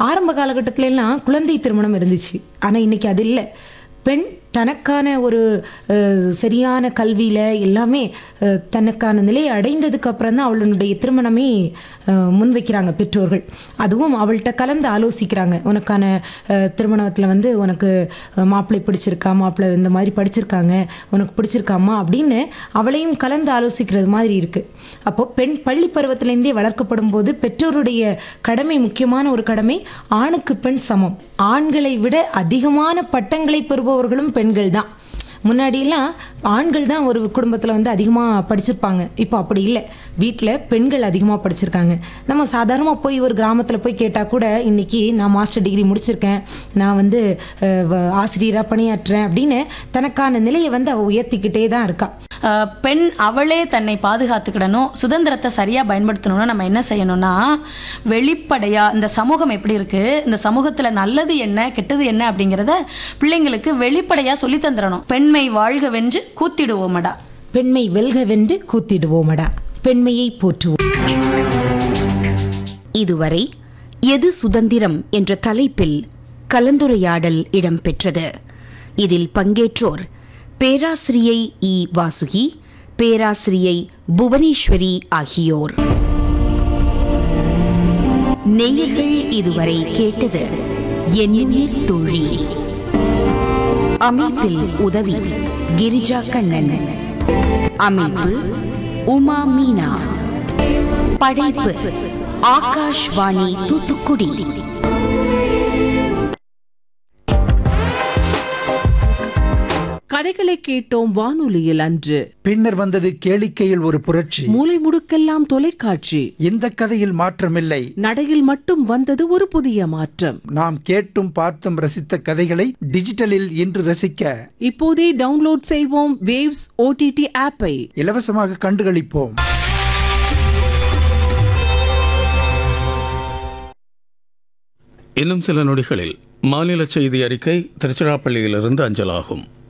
ஆரம்ப காலகட்டத்துல எல்லாம் குழந்தை திருமணம் இருந்துச்சு ஆனால் இன்னைக்கு அது இல்லை பெண் தனக்கான ஒரு அஹ், சரியான கல்வியில் எல்லாமே அஹ், தனக்கான நிலையை அடைந்ததுக்கு அப்புறம் தான் அவளுடைய திருமணமே அஹ், முன்வைக்கிறாங்க பெற்றோர்கள் அதுவும் அவள்கிட்ட கலந்து ஆலோசிக்கிறாங்க உனக்கான திருமணத்தில் வந்து உனக்கு அஹ், மாப்பிள்ளை பிடிச்சிருக்கா மாப்பிள்ளை இந்த மாதிரி படிச்சிருக்காங்க உனக்கு பிடிச்சிருக்காமா அப்படின்னு அவளையும் கலந்து ஆலோசிக்கிறது மாதிரி இருக்குது அப்போ பெண் பள்ளி பருவத்திலேருந்தே வளர்க்கப்படும் போது பெற்றோருடைய கடமை முக்கியமான ஒரு கடமை ஆணுக்கு பெண் சமம் ஆண்களை விட அதிகமான பட்டங்களை பெறுபவர்களும் பெண்கள் தான் முன்னாடியெல்லாம் ஆண்கள் தான் ஒரு குடும்பத்தில் வந்து அதிகமாக படிச்சிருப்பாங்க இப்போ அப்படி இல்லை வீட்டில் பெண்கள் அதிகமாக படிச்சிருக்காங்க நம்ம சாதாரணமாக போய் ஒரு கிராமத்தில் போய் கேட்டால் கூட இன்னைக்கு நான் மாஸ்டர் டிகிரி முடிச்சிருக்கேன் நான் வந்து ஆசிரியராக பணியாற்றுறேன் அப்படின்னு தனக்கான நிலையை வந்து அவள் உயர்த்திக்கிட்டே தான் இருக்கா அஹ், பெண் அவளே தன்னை பாதுகாத்துக்கிடணும் சுதந்திரத்தை சரியாக பயன்படுத்தணும்னா நம்ம என்ன செய்யணும்னா வெளிப்படையா இந்த சமூகம் எப்படி இருக்கு இந்த சமூகத்தில் நல்லது என்ன கெட்டது என்ன அப்படிங்கிறத பிள்ளைங்களுக்கு வெளிப்படையாக சொல்லி தந்துடணும் பெண்மை வாழ்க வென்று கூத்திடுவோமடா பெண்மை வெல்க வென்று கூத்திடுவோமடா பெண்மையை போற்றுவோம் இதுவரை எது சுதந்திரம் என்ற தலைப்பில் கலந்துரையாடல் இடம்பெற்றது இதில் பங்கேற்றோர் பேராசிரியை இ வாசுகி பேராசிரியை புவனேஸ்வரி ஆகியோர் நேயர்கள் இதுவரை கேட்டது எண்ணுயிர் தோழி அமைப்பில் உதவி கிரிஜா கண்ணன் அமைப்பு உமா மீனா படைப்பு ஆகாஷ்வாணி தூத்துக்குடி கதைகளை கேட்டோம் வானொலியில் அன்று பின்னர் வந்தது கேளிக்கையில் ஒரு புரட்சி மூலை முடுக்கெல்லாம் தொலைக்காட்சி இந்த கதையில் மாற்றமில்லை நடையில் மட்டும் வந்தது ஒரு புதிய மாற்றம் நாம் கேட்டும் பார்த்தும் ரசித்த கதைகளை டிஜிட்டலில் இன்று ரசிக்க இப்போதே டவுன்லோட் செய்வோம் வேவ்ஸ் ஓடிடி ஆப்பை இலவசமாக கண்டுகளிப்போம் இன்னும் சில நொடிகளில் மாநில செய்தி அறிக்கை திருச்சிராப்பள்ளியிலிருந்து அஞ்சலாகும்